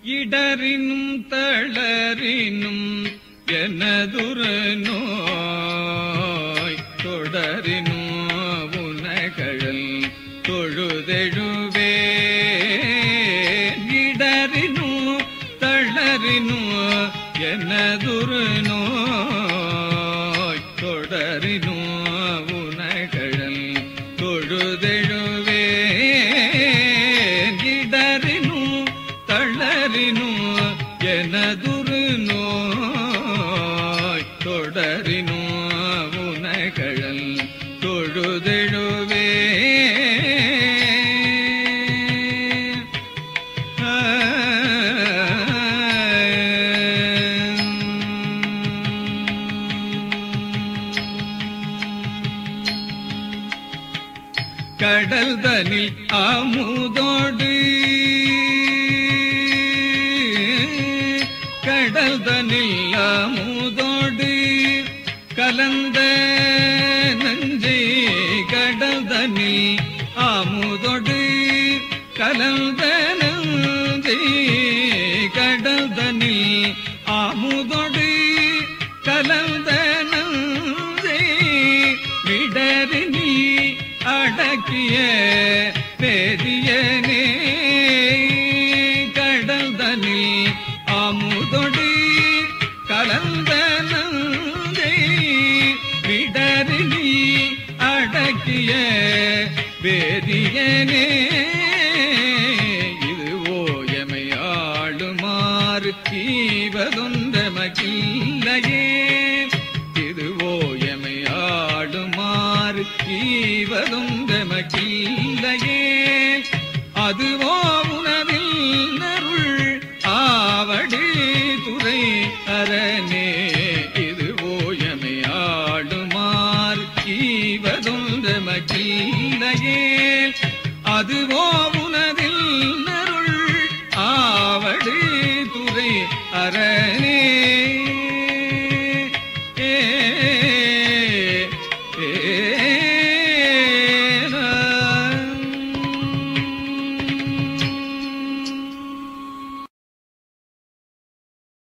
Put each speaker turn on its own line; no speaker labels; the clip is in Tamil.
இடரினும் தளரினும் எனதுரு நோய் தொடரினும் உனகழல் தொழுதெழுவே இடரினும் தளரினும் எனதுரு நோய் தொடரினும் உனகழல் தொழுதெழுவே இடரினும் தளரினும் எனதுரு நோய் தொடரினும் உனகழல் தொழுதெழுவே கடல் தனில் அமுதோடு கடல் தனில் அமுதோடு கலந்த நஞ்சை கடல் தனில் அமுதோடு கலந்த நஞ்சை கடல் தனில் அமுதோடு கலந்த நஞ்சை விடறி நீ அடக்கிய பெரியனே கடல் தனில் அமுதொடி கலந்த நங்கை விடறி நீ அடக்கிய பெரியனே இது ஓயமையாளுமாறு தீவதொன்ற மகிழ்லையே இதுவோ எமையாடுமாறு ஈவதும் தமக்கில்லையே அதுவோ உணவில் நருள் ஆவடி துறை அரணே இதுவோ எமையாடுமாறு ஈவதும் தமக்கில்லையே அதுவோ உனதில் நருள் ஆவடி துறை அரணே